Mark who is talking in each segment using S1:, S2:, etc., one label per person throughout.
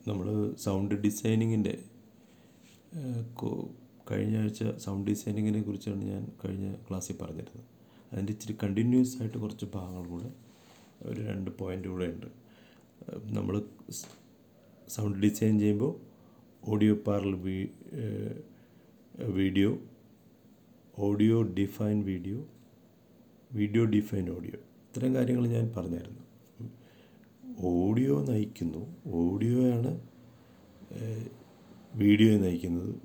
S1: നമ്മൾ സൗണ്ട് ഡിസൈനിങ്ങിൻ്റെ കഴിഞ്ഞ ആഴ്ച സൗണ്ട് ഡിസൈനിങ്ങിനെ കുറിച്ചാണ് ഞാൻ കഴിഞ്ഞ ക്ലാസ്സിൽ പറഞ്ഞിരുന്നത് അതിൻ്റെ ഇച്ചിരി കണ്ടിന്യൂസ് ആയിട്ട് കുറച്ച് ഭാഗങ്ങൾ കൂടെ ഒരു രണ്ട് പോയിൻ്റ് കൂടെ ഉണ്ട് നമ്മൾ സൗണ്ട് ഡിസൈൻ ചെയ്യുമ്പോൾ ഓഡിയോ പാർൽ video audio define video video define audio ഇത്തരം കാര്യങ്ങൾ ഞാൻ പറഞ്ഞായിരുന്നു ഓഡിയോ നയിക്കുന്നു ഓഡിയോയാണ് വീഡിയോ നയിക്കുന്നത്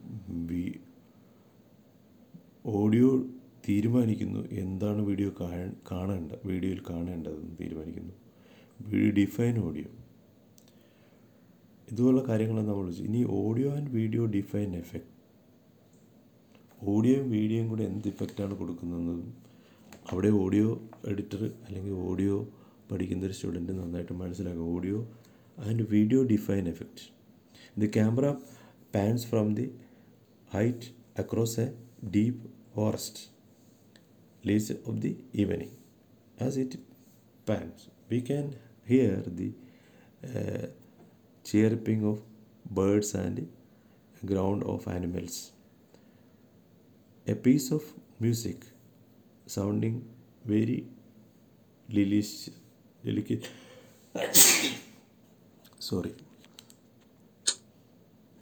S1: ഓഡിയോ തീരുമാനിക്കുന്നു എന്താണ് വീഡിയോ കാണേണ്ട വീഡിയോയിൽ കാണേണ്ടതെന്ന് തീരുമാനിക്കുന്നു വീഡിയോ ഡിഫൈൻ ഓഡിയോ ഇതുപോലുള്ള കാര്യങ്ങളാണ് നമ്മൾ ഇനി audio and video define effect ഓഡിയോയും വീഡിയോയും കൂടെ എന്ത് ഇഫക്റ്റാണ് കൊടുക്കുന്നതെന്നതും അവിടെ ഓഡിയോ എഡിറ്റർ അല്ലെങ്കിൽ ഓഡിയോ പഠിക്കുന്ന ഒരു സ്റ്റുഡൻറ്റ് നന്നായിട്ട് മനസ്സിലാക്കുക audio and video define effect the camera pans from the height across a deep forest lease of the evening as it pans we can hear the chirping of birds and ground of animals. A piece of music sounding very delicious, delicate. Sorry.